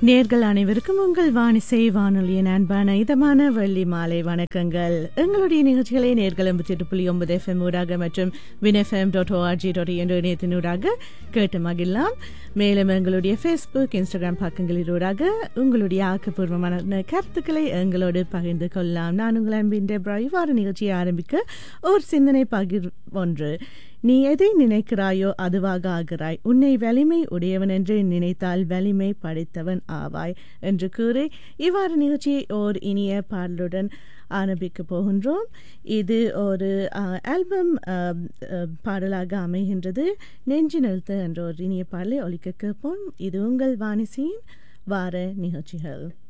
நேர்கள் அனைவருக்கும் உங்கள் வானிசை வானொலியின் அன்பான இதமான வெள்ளி மாலை வணக்கங்கள் எங்களுடைய நிகழ்ச்சிகளை நேர்கள் எண்பத்தி புள்ளி ஒன்பது எஃப்எம் ஊடாக மற்றும் வின்எஃப்எம் டாட் ஓஆர்ஜி டாட் என்ற இணையத்தினூடாக கேட்டு மகிழலாம் மேலும் எங்களுடைய ஃபேஸ்புக் இன்ஸ்டாகிராம் பக்கங்களிலூடாக உங்களுடைய ஆக்கப்பூர்வமான கருத்துக்களை எங்களோடு பகிர்ந்து கொள்ளலாம் நான் உங்கள் அன்பின் டெப்ரா இவ்வாறு நிகழ்ச்சியை ஆரம்பிக்க ஒரு சிந்தனை பகிர் ஒன்று நீ எதை நினைக்கிறாயோ அதுவாக ஆகிறாய் உன்னை வலிமை உடையவன் என்று நினைத்தால் வலிமை படைத்தவன் ஆவாய் என்று கூறி இவ்வாறு நிகழ்ச்சியை ஓர் இனிய பாடலுடன் ஆரம்பிக்க போகின்றோம் இது ஒரு ஆல்பம் பாடலாக அமைகின்றது நெஞ்சு நிறுத்த என்ற ஒரு இனிய பாடலை ஒலிக்க கேட்போம் இது உங்கள் வாணிசியின் வார நிகழ்ச்சிகள்